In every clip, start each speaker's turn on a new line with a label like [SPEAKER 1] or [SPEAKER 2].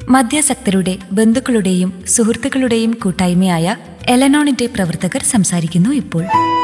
[SPEAKER 1] മദ്യാസക്തരുടെ ബന്ധുക്കളുടെയും സുഹൃത്തുക്കളുടെയും കൂട്ടായ്മയായ എലനോണിന്റെ പ്രവർത്തകർ സംസാരിക്കുന്നു ഇപ്പോൾ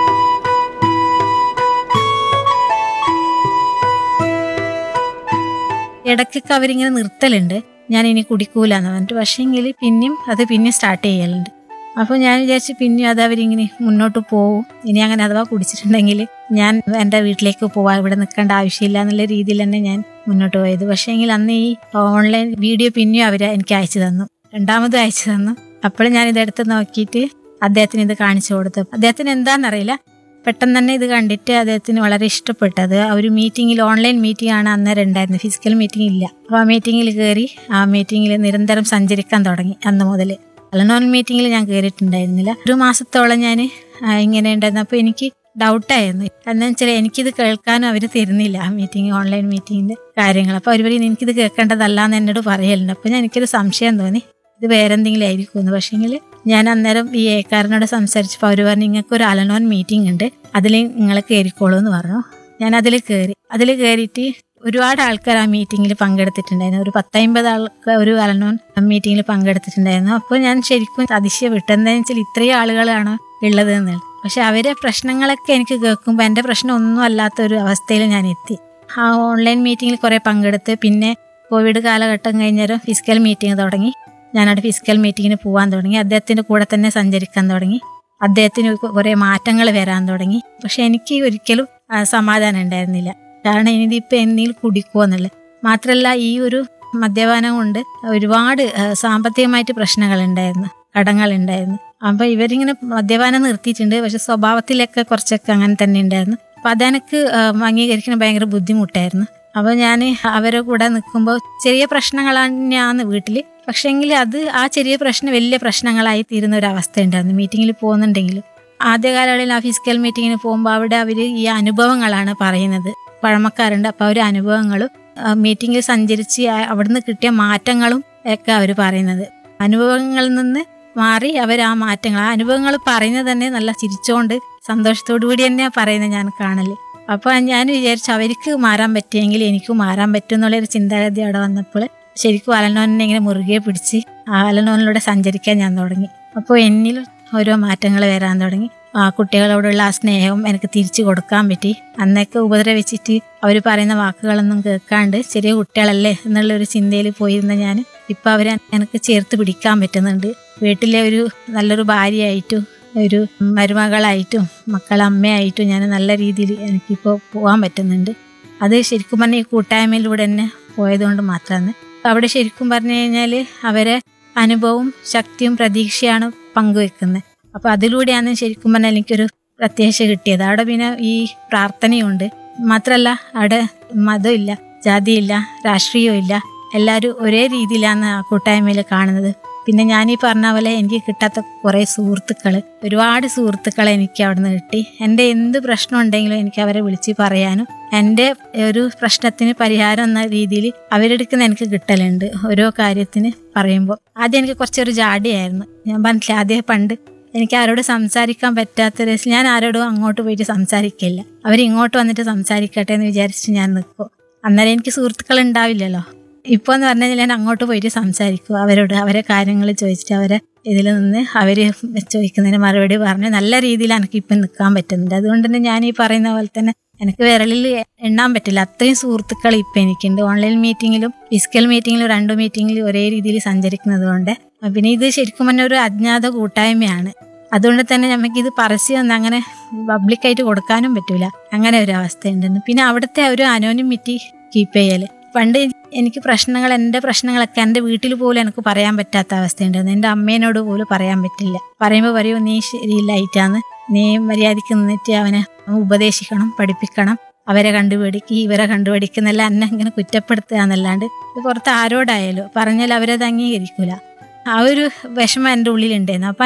[SPEAKER 2] ഇടയ്ക്കൊക്കെ അവരിങ്ങനെ നിർത്തലുണ്ട് ഞാൻ ഇനി കുടിക്കൂലെന്ന് പറഞ്ഞിട്ട് പക്ഷേങ്കിൽ പിന്നെയും അത് പിന്നെ സ്റ്റാർട്ട് ചെയ്യലുണ്ട് അപ്പോൾ ഞാൻ വിചാരിച്ചു പിന്നെയും അത് അവരിങ്ങനെ മുന്നോട്ട് പോവും ഇനി അങ്ങനെ അഥവാ കുടിച്ചിട്ടുണ്ടെങ്കിൽ ഞാൻ എൻ്റെ വീട്ടിലേക്ക് പോവാം ഇവിടെ നിൽക്കേണ്ട ആവശ്യമില്ല എന്നുള്ള രീതിയിൽ തന്നെ ഞാൻ മുന്നോട്ട് പോയത് പക്ഷേങ്കിൽ അന്ന് ഈ ഓൺലൈൻ വീഡിയോ പിന്നെയും അവർ എനിക്ക് അയച്ചു തന്നു രണ്ടാമതും അയച്ചു തന്നു അപ്പോൾ ഞാൻ ഇതെടുത്ത് നോക്കിയിട്ട് അദ്ദേഹത്തിന് ഇത് കാണിച്ചു കൊടുത്തു അദ്ദേഹത്തിന് എന്താണെന്നറിയില്ല പെട്ടെന്ന് തന്നെ ഇത് കണ്ടിട്ട് അദ്ദേഹത്തിന് വളരെ ഇഷ്ടപ്പെട്ടത് ആ ഒരു മീറ്റിങ്ങിൽ ഓൺലൈൻ മീറ്റിംഗ് ആണ് അന്നേരം ഉണ്ടായിരുന്നത് ഫിസിക്കൽ മീറ്റിംഗ് ഇല്ല അപ്പോൾ ആ മീറ്റിങ്ങിൽ കയറി ആ മീറ്റിങ്ങിൽ നിരന്തരം സഞ്ചരിക്കാൻ തുടങ്ങി അന്ന് മുതൽ അലനോൺ മീറ്റിങ്ങിൽ ഞാൻ കയറിയിട്ടുണ്ടായിരുന്നില്ല ഒരു മാസത്തോളം ഞാൻ ഇങ്ങനെ ഉണ്ടായിരുന്നു അപ്പോൾ എനിക്ക് ഡൗട്ടായിരുന്നു എന്താണെന്ന് വെച്ചാൽ എനിക്കിത് കേൾക്കാനും അവർ തരുന്നില്ല ആ മീറ്റിംഗ് ഓൺലൈൻ മീറ്റിങ്ങിൻ്റെ കാര്യങ്ങൾ അപ്പോൾ അവർ പറയും എനിക്കിത് കേൾക്കേണ്ടതല്ല എന്ന് എന്നോട് പറയലുണ്ട് അപ്പോൾ ഞാൻ എനിക്കൊരു സംശയം തോന്നി ഇത് വേറെ എന്തെങ്കിലും ആയിരിക്കും എന്ന് പക്ഷേങ്കിൽ ഞാൻ അന്നേരം ഈ ഏക്കാരനോട് സംസാരിച്ചപ്പോൾ അവർ പറഞ്ഞു നിങ്ങൾക്ക് ഒരു അലനോൻ മീറ്റിംഗ് ഉണ്ട് അതിൽ നിങ്ങൾ കയറിക്കോളൂ എന്ന് പറഞ്ഞു ഞാൻ അതിൽ കയറി അതിൽ കയറിയിട്ട് ഒരുപാട് ആൾക്കാർ ആ മീറ്റിങ്ങിൽ പങ്കെടുത്തിട്ടുണ്ടായിരുന്നു ഒരു പത്തമ്പത് ആൾക്ക് ഒരു അലനോൻ മീറ്റിങ്ങിൽ പങ്കെടുത്തിട്ടുണ്ടായിരുന്നു അപ്പോൾ ഞാൻ ശരിക്കും അതിശയപ്പെട്ടു എന്താണെന്ന് വെച്ചാൽ ഇത്രയും ആളുകളാണ് ഉള്ളത് എന്നുള്ളത് പക്ഷെ അവരെ പ്രശ്നങ്ങളൊക്കെ എനിക്ക് കേൾക്കുമ്പോൾ എൻ്റെ പ്രശ്നം ഒന്നും അല്ലാത്ത ഒരു അവസ്ഥയിൽ ഞാൻ എത്തി ആ ഓൺലൈൻ മീറ്റിങ്ങിൽ കുറേ പങ്കെടുത്ത് പിന്നെ കോവിഡ് കാലഘട്ടം കഴിഞ്ഞേരം ഫിസിക്കൽ മീറ്റിംഗ് തുടങ്ങി ഞാനവിടെ ഫിസിക്കൽ മീറ്റിങ്ങിന് പോകാൻ തുടങ്ങി അദ്ദേഹത്തിൻ്റെ കൂടെ തന്നെ സഞ്ചരിക്കാൻ തുടങ്ങി അദ്ദേഹത്തിന് കുറേ മാറ്റങ്ങൾ വരാൻ തുടങ്ങി പക്ഷെ എനിക്ക് ഒരിക്കലും ആ, സമാധാനം ഉണ്ടായിരുന്നില്ല കാരണം ഇതിപ്പോൾ എന്തെങ്കിലും കുടിക്കുമോ എന്നുള്ളത് മാത്രമല്ല ഈ ഒരു മദ്യപാനം കൊണ്ട് ഒരുപാട് ആ, സാമ്പത്തികമായിട്ട് പ്രശ്നങ്ങളുണ്ടായിരുന്നു കടങ്ങളുണ്ടായിരുന്നു അപ്പോൾ ഇവരിങ്ങനെ മദ്യപാനം നിർത്തിയിട്ടുണ്ട് പക്ഷെ സ്വഭാവത്തിലൊക്കെ കുറച്ചൊക്കെ അങ്ങനെ തന്നെ ഉണ്ടായിരുന്നു അപ്പം അതെനിക്ക് ആ, അംഗീകരിക്കാൻ ഭയങ്കര ബുദ്ധിമുട്ടായിരുന്നു അപ്പോൾ ഞാൻ അവരെ കൂടെ നിൽക്കുമ്പോൾ ചെറിയ പ്രശ്നങ്ങൾ തന്നെയാണ് വീട്ടിൽ പക്ഷേങ്കിൽ അത് ആ ചെറിയ പ്രശ്നം വലിയ പ്രശ്നങ്ങളായി തീരുന്ന ഒരു അവസ്ഥ ഉണ്ടായിരുന്നു മീറ്റിങ്ങിൽ പോകുന്നുണ്ടെങ്കിലും ആദ്യകാലങ്ങളിൽ ആ ഫിസിക്കൽ മീറ്റിങ്ങിന് പോകുമ്പോൾ അവിടെ അവർ ഈ അനുഭവങ്ങളാണ് പറയുന്നത് പഴമക്കാരുണ്ട് അപ്പോൾ അവർ അനുഭവങ്ങളും മീറ്റിങ്ങിൽ സഞ്ചരിച്ച് ആ- അവിടുന്ന് കിട്ടിയ മാറ്റങ്ങളും ഒക്കെ അവർ പറയുന്നത് അനുഭവങ്ങളിൽ നിന്ന് മാറി അവർ ആ മാറ്റങ്ങൾ ആ അനുഭവങ്ങൾ പറയുന്നത് തന്നെ നല്ല ചിരിച്ചോണ്ട് സന്തോഷത്തോടു കൂടി തന്നെയാണ് പറയുന്നത് ഞാൻ കാണല് അപ്പോൾ ഞാൻ വിചാരിച്ചു അവർക്ക് മാറാൻ പറ്റിയെങ്കിൽ എനിക്കും മാറാൻ പറ്റും എന്നുള്ളൊരു ചിന്താഗതി അവിടെ വന്നപ്പോൾ ശരിക്കും അലനോനെ ഇങ്ങനെ മുറുകെ പിടിച്ച് ആ അലനോനിലൂടെ സഞ്ചരിക്കാൻ ഞാൻ തുടങ്ങി അപ്പോൾ എന്നിൽ ഓരോ മാറ്റങ്ങൾ വരാൻ തുടങ്ങി ആ കുട്ടികളോടുള്ള ആ സ്നേഹം എനിക്ക് തിരിച്ചു കൊടുക്കാൻ പറ്റി അന്നൊക്കെ ഉപദ്രവിച്ചിട്ട് അവർ പറയുന്ന വാക്കുകളൊന്നും കേൾക്കാണ്ട് ചെറിയ കുട്ടികളല്ലേ എന്നുള്ള ഒരു ചിന്തയിൽ പോയിരുന്ന ഞാൻ ഇപ്പം അവരെ എനിക്ക് ചേർത്ത് പിടിക്കാൻ പറ്റുന്നുണ്ട് വീട്ടിലെ ഒരു നല്ലൊരു ഭാര്യയായിട്ടും ഒരു മരുമകളായിട്ടും മക്കളമ്മയായിട്ടും ഞാൻ നല്ല രീതിയിൽ എനിക്കിപ്പോൾ പോകാൻ പറ്റുന്നുണ്ട് അത് ശരിക്കും പറഞ്ഞാൽ ഈ കൂട്ടായ്മയിലൂടെ തന്നെ പോയതുകൊണ്ട് മാത്രമാണ് അവിടെ ശരിക്കും പറഞ്ഞു കഴിഞ്ഞാൽ അവരെ അനുഭവവും ശക്തിയും പ്രതീക്ഷയാണ് പങ്കുവെക്കുന്നത് അപ്പോൾ അതിലൂടെയാണ് ശരിക്കും പറഞ്ഞാൽ എനിക്കൊരു പ്രത്യാശ കിട്ടിയത് അവിടെ പിന്നെ ഈ പ്രാർത്ഥനയുണ്ട് മാത്രമല്ല അവിടെ മതമില്ല ജാതിയില്ല രാഷ്ട്രീയമില്ല എല്ലാവരും ഒരേ രീതിയിലാണ് ആ കൂട്ടായ്മയിൽ കാണുന്നത് പിന്നെ ഞാൻ ഈ പറഞ്ഞ പോലെ എനിക്ക് കിട്ടാത്ത കുറേ സുഹൃത്തുക്കൾ ഒരുപാട് സുഹൃത്തുക്കളെ എനിക്ക് അവിടെ നിന്ന് കിട്ടി എൻ്റെ എന്ത് പ്രശ്നം ഉണ്ടെങ്കിലും എനിക്ക് അവരെ വിളിച്ച് പറയാനും എൻ്റെ ഒരു പ്രശ്നത്തിന് പരിഹാരം എന്ന രീതിയിൽ അവരെടുക്കുന്ന എനിക്ക് കിട്ടലുണ്ട് ഓരോ കാര്യത്തിന് പറയുമ്പോൾ ആദ്യം എനിക്ക് കുറച്ചൊരു ജാടിയായിരുന്നു ഞാൻ പറഞ്ഞില്ല ആദ്യം പണ്ട് എനിക്ക് ആരോട് സംസാരിക്കാൻ പറ്റാത്ത രസം ഞാൻ ആരോടും അങ്ങോട്ട് പോയിട്ട് സംസാരിക്കില്ല അവരിങ്ങോട്ട് വന്നിട്ട് സംസാരിക്കട്ടെ എന്ന് വിചാരിച്ച് ഞാൻ നിൽക്കും അന്നേരം എനിക്ക് സുഹൃത്തുക്കൾ ഉണ്ടാവില്ലല്ലോ ഇപ്പോൾ എന്ന് പറഞ്ഞു കഴിഞ്ഞാൽ ഞാൻ അങ്ങോട്ട് പോയിട്ട് സംസാരിക്കും അവരോട് അവരെ കാര്യങ്ങൾ ചോദിച്ചിട്ട് അവരെ ഇതിൽ നിന്ന് അവർ ചോദിക്കുന്നതിന് മറുപടി പറഞ്ഞ് നല്ല രീതിയിൽ എനിക്ക് ഇപ്പം നിൽക്കാൻ പറ്റുന്നുണ്ട് അതുകൊണ്ട് തന്നെ ഞാൻ ഈ പറയുന്ന പോലെ തന്നെ എനിക്ക് വിരലിൽ എണ്ണാൻ പറ്റില്ല അത്രയും സുഹൃത്തുക്കൾ ഇപ്പം എനിക്കുണ്ട് ഓൺലൈൻ മീറ്റിങ്ങിലും ഫിസിക്കൽ മീറ്റിങ്ങിലും രണ്ട് മീറ്റിങ്ങിലും ഒരേ രീതിയിൽ സഞ്ചരിക്കുന്നത് കൊണ്ട് പിന്നെ ഇത് ശരിക്കും പറഞ്ഞ ഒരു അജ്ഞാത കൂട്ടായ്മയാണ് അതുകൊണ്ട് തന്നെ നമുക്ക് ഇത് പരസ്യം ഒന്നും അങ്ങനെ പബ്ലിക്കായിട്ട് കൊടുക്കാനും പറ്റൂല അങ്ങനെ ഒരു അവസ്ഥയുണ്ടെന്ന് പിന്നെ അവിടുത്തെ ഒരു അനോണിമിറ്റി കീപ്പ് ചെയ്യല് പണ്ട് എനിക്ക് പ്രശ്നങ്ങൾ എൻ്റെ പ്രശ്നങ്ങളൊക്കെ എൻ്റെ വീട്ടിൽ പോലും എനിക്ക് പറയാൻ പറ്റാത്ത അവസ്ഥയുണ്ടായിരുന്നു എൻ്റെ അമ്മേനോട് പോലും പറയാൻ പറ്റില്ല പറയുമ്പോൾ പറയൂ നീ ശരിയില്ലായിട്ടാന്ന് നീ മര്യാദയ്ക്ക് നിന്നിട്ട് അവനെ ഉപദേശിക്കണം പഠിപ്പിക്കണം അവരെ കണ്ടുപിടിക്കുക ഇവരെ കണ്ടുപിടിക്കുന്നെല്ല എന്നെ ഇങ്ങനെ കുറ്റപ്പെടുത്തുക എന്നല്ലാണ്ട് ഇത് പുറത്ത് ആരോടായാലും പറഞ്ഞാൽ അവരത് അംഗീകരിക്കൂല ആ ഒരു വിഷമം എൻ്റെ ഉള്ളിലുണ്ടായിരുന്നു അപ്പം